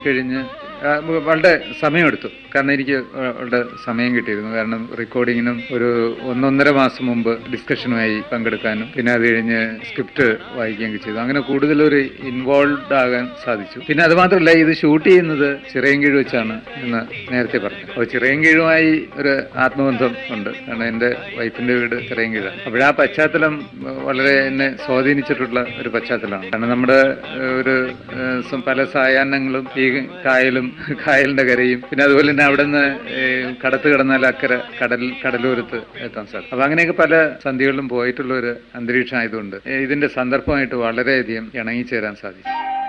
കഴിഞ്ഞ് ആ, വളരെ സമയമെടുത്തു കാരണം എനിക്ക് വളരെ സമയം കിട്ടിയിരുന്നു കാരണം റെക്കോർഡിങ്ങിനും ഒരു ഒന്നൊന്നര മാസം മുമ്പ് ഡിസ്കഷനുമായി പങ്കെടുക്കാനും പിന്നെ അത് കഴിഞ്ഞ് സ്ക്രിപ്റ്റ് വായിക്കുകയൊക്കെ ചെയ്തു അങ്ങനെ കൂടുതൽ ഒരു ഇൻവോൾവ് ആകാൻ സാധിച്ചു പിന്നെ അത് മാത്രമല്ല ഇത് ഷൂട്ട് ചെയ്യുന്നത് ചിറയൻകീഴ് വെച്ചാണ് എന്ന് നേരത്തെ പറഞ്ഞു അപ്പോൾ ചിറയൻകീഴുമായി ഒരു ആത്മബന്ധം ഉണ്ട് കാരണം എൻ്റെ വൈഫിൻ്റെ വീട് ചിറയൻകീഴാണ് അപ്പോൾ ആ പശ്ചാത്തലം ഏഹ്, വളരെ എന്നെ സ്വാധീനിച്ചിട്ടുള്ള ഒരു പശ്ചാത്തലമാണ് കാരണം നമ്മുടെ ഏഹ്, ഒരു ഏഹ്, സം- പല സായാഹ്നങ്ങളും ഈ കായലും കായലിന്റെ കരയും പിന്നെ അതുപോലെ തന്നെ അവിടെ നിന്ന് കടത്ത് കിടന്നാൽ അക്കരെ കടൽ കടലോരത്ത് എത്താൻ സാധിക്കും അപ്പൊ അങ്ങനെയൊക്കെ പല സന്ധികളിലും പോയിട്ടുള്ള ഒരു അന്തരീക്ഷം ആയതുകൊണ്ട് ഏഹ്, ഇതിന്റെ സന്ദർഭമായിട്ട് വളരെയധികം ഇണങ്ങിച്ചേരാൻ സാധിച്ചു